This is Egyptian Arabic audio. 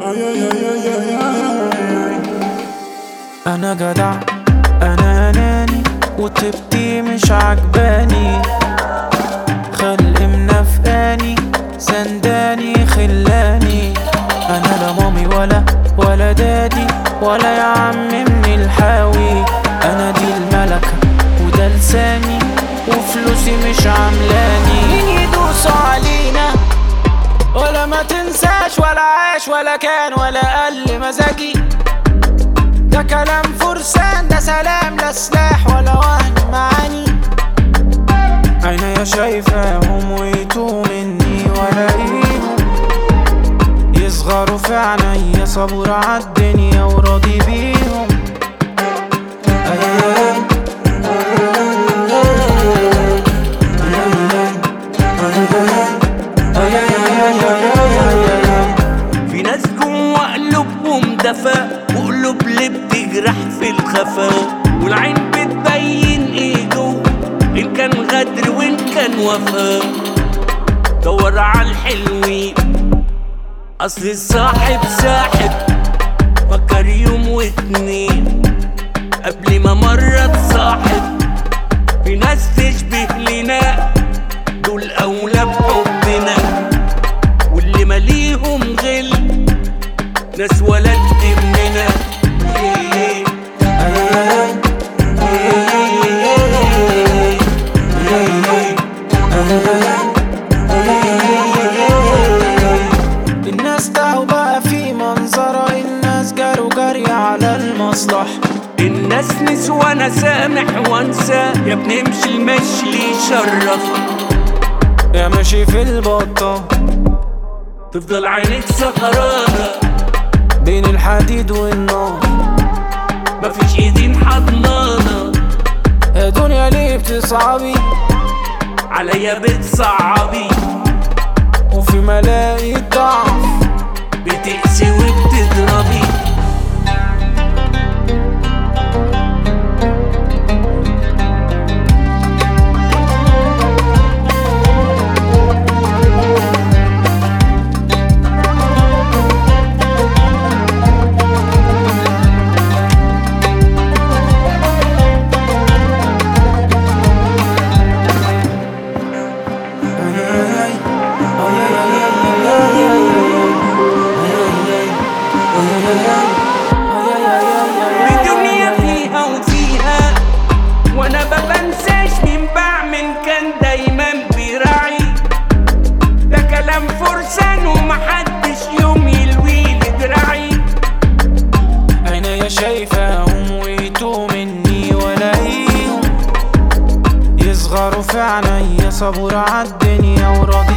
انا جدع انا اناني وطيبتي مش عجباني خلق منافقاني سنداني خلاني انا لا مامي ولا ولا دادي ولا يا عم من الحاوي انا دي الملكة وده لساني وفلوسي مش عاملاني مين يدوسوا علينا ولا ما تنساش ولا عاش ولا كان ولا قل مزاجي ده كلام فرسان ده سلام لا سلاح ولا وهن معاني عينيا شايفاهم ويتوه مني ولاقيهم يصغروا في عينيا صبور عالدنيا وراضي بيهم أياي في ناس جوا قلوبهم دفا وقلوب اللي بتجرح في الخفا والعين بتبين ايه جوا ان كان غدر وان كان وفا دور على الحلوين اصل الصاحب ساحب فكر يوم واتنين قبل ما مرة تصاحب في ناس تشبه لنا دول اولى بحبنا واللي ماليهم غل ناس ولد مننا الناس تاهوا بقى في منظرة الناس جاروا جري على المصلحة الناس نسوى انا سامح وانسى يا بنمشي المشي اللي يشرفك يا ماشي في البطة تفضل عينيك سهرانة بين الحديد والنار مفيش ايدين حضنانة يا دنيا ليه بتصعبي عليا بتصعبي وفي ملاقي ضعف بتقسي وبتضربي الدنيا فيها وفيها وانا ما بنساش مين بعمل كان دايما بيراعي ده كلام فرسان ومحدش يوم يلوي لي دراعي عينيا شايفاهم ويتوه مني ولاقيهم يصغروا في عينيا صبور عالدنيا وراضي